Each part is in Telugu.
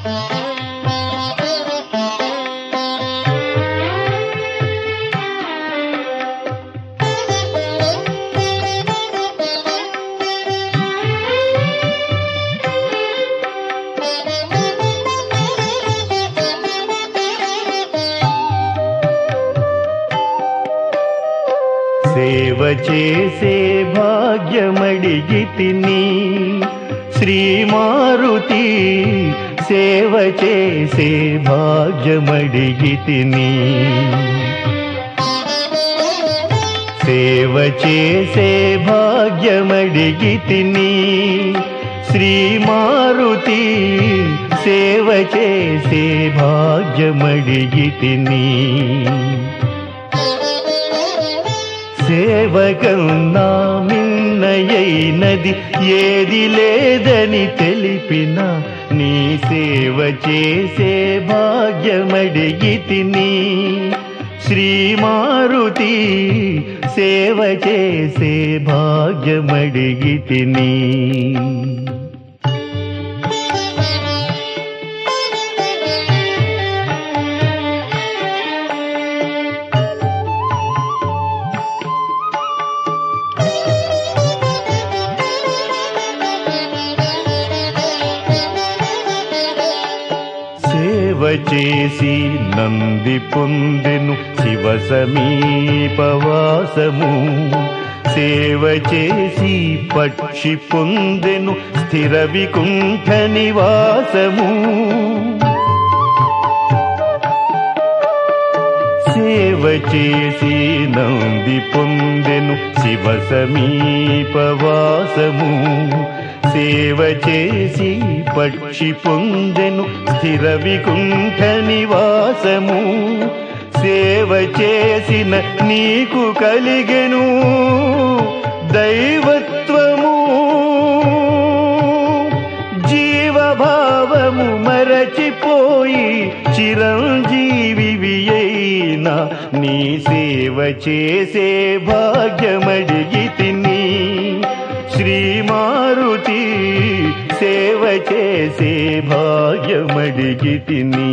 సేవ చేసే భాగ్యమడిగి తిని శ్రీమారుతి సేవ చేసే భాగ్యమడిగి తిని సేవ చేసే భాగ్యమడిగి తిని శ్రీమారుతి సేవ చేసే భాగ్యమడిగి తిని సేవకన్నా మిన్నయైనది ఏది లేదని తెలిపిన నీ సేవ చేసే భాగ్యమడిగి తిని శ్రీమారుతి సేవ చేసే భాగ్యమడిగి తిని సేవ చేసి నంది పొందెను శివ సమీపవాసము సేవ చేసి పక్షి పొందెను స్థిర వికుంఠ నివాసము సేవ చేసి నంది పొందెను శివ సమీపవాసము సేవ చేసి పక్షి పొందెను స్థిర వికుంఠ నివాసము సేవ చేసిన నీకు కలిగెను దైవత్వము జీవభావము మరచిపోయి చిరంజీవి అయినా నీ సేవ చేసే భాగ్యమడిగి తిని శ్రీమారుతి సేవ చేసే భాగ్యమడిగి తిని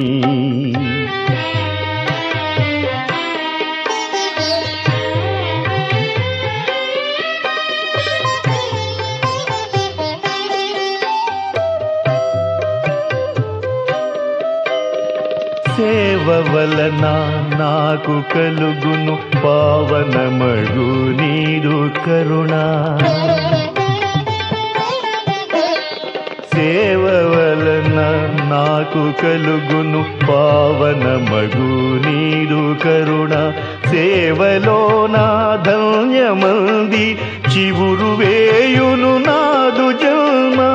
సేవ వలన నాకు కలుగును పావనమగు నీదు కరుణ సేవ వలన నాకు కలుగును పావనమగు నీదు కరుణ సేవలో నా ధన్యమంది చివురు వేయును నాదు జన్మా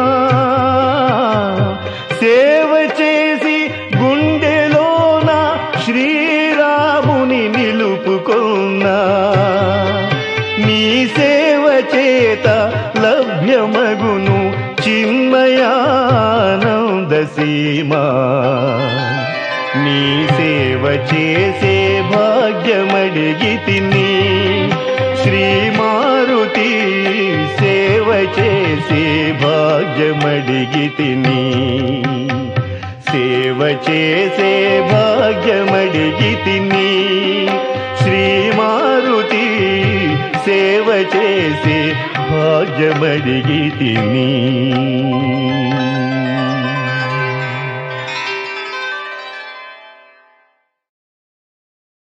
సేవ చేసి గుండెలోన శ్రీరాముని నిలుపుకున్నా నీ సేవ చేత లభ్యమగును చిన్మయానంద సీమా నీ సేవ చేసే భాగ్యమడిగి తిని శ్రీమారుతి సేవ చేసే భాగ్యమడిగి తిని సేవ చేసే భాగ్యమడిగి తిని శ్రీమారుతి సేవ చేసే భాగ్యమడిగి తిని